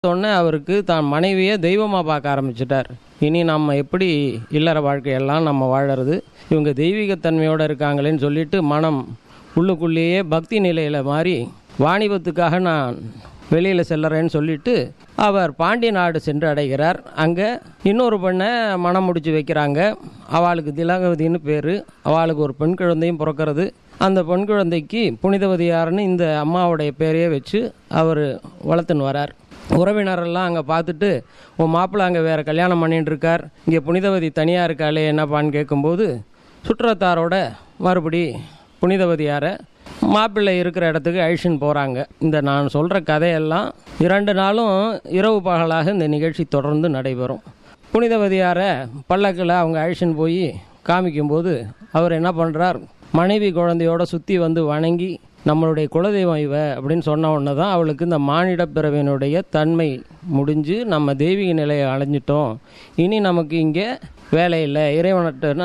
உடனே அவருக்கு தான் மனைவியை தெய்வமாக பார்க்க ஆரம்பிச்சிட்டார் இனி நம்ம எப்படி இல்லற வாழ்க்கையெல்லாம் நம்ம வாழறது இவங்க தெய்வீகத்தன்மையோடு இருக்காங்களேன்னு சொல்லிட்டு மனம் உள்ளுக்குள்ளேயே பக்தி நிலையில் மாறி வாணிபத்துக்காக நான் வெளியில் செல்லறேன்னு சொல்லிட்டு அவர் பாண்டிய நாடு சென்று அடைகிறார் அங்கே இன்னொரு பெண்ணை மனம் முடிச்சு வைக்கிறாங்க அவளுக்கு திலகவதின்னு பேர் அவளுக்கு ஒரு பெண் குழந்தையும் பிறக்கிறது அந்த பெண் குழந்தைக்கு புனிதவதியார்னு இந்த அம்மாவுடைய பேரையே வச்சு அவர் வளர்த்துன்னு வரார் உறவினரெல்லாம் அங்கே பார்த்துட்டு உன் மாப்பிள்ளை அங்கே வேறு கல்யாணம் பண்ணிட்டு இருக்கார் இங்கே புனிதவதி தனியாக இருக்காளே என்னப்பான்னு கேட்கும்போது சுற்றத்தாரோட மறுபடி புனிதவதியாரை மாப்பிள்ளை இருக்கிற இடத்துக்கு அழிச்சின்னு போகிறாங்க இந்த நான் சொல்கிற கதையெல்லாம் இரண்டு நாளும் இரவு பகலாக இந்த நிகழ்ச்சி தொடர்ந்து நடைபெறும் புனிதவதியாரை பல்லக்கில் அவங்க அழிச்சின்னு போய் காமிக்கும்போது அவர் என்ன பண்ணுறார் மனைவி குழந்தையோட சுற்றி வந்து வணங்கி நம்மளுடைய குலதெய்வம் இவ அப்படின்னு சொன்ன உடனே தான் அவளுக்கு இந்த மானிட பிறவினுடைய தன்மை முடிஞ்சு நம்ம தெய்வீக நிலையை அடைஞ்சிட்டோம் இனி நமக்கு இங்கே வேலை இல்லை இறைவனட்டு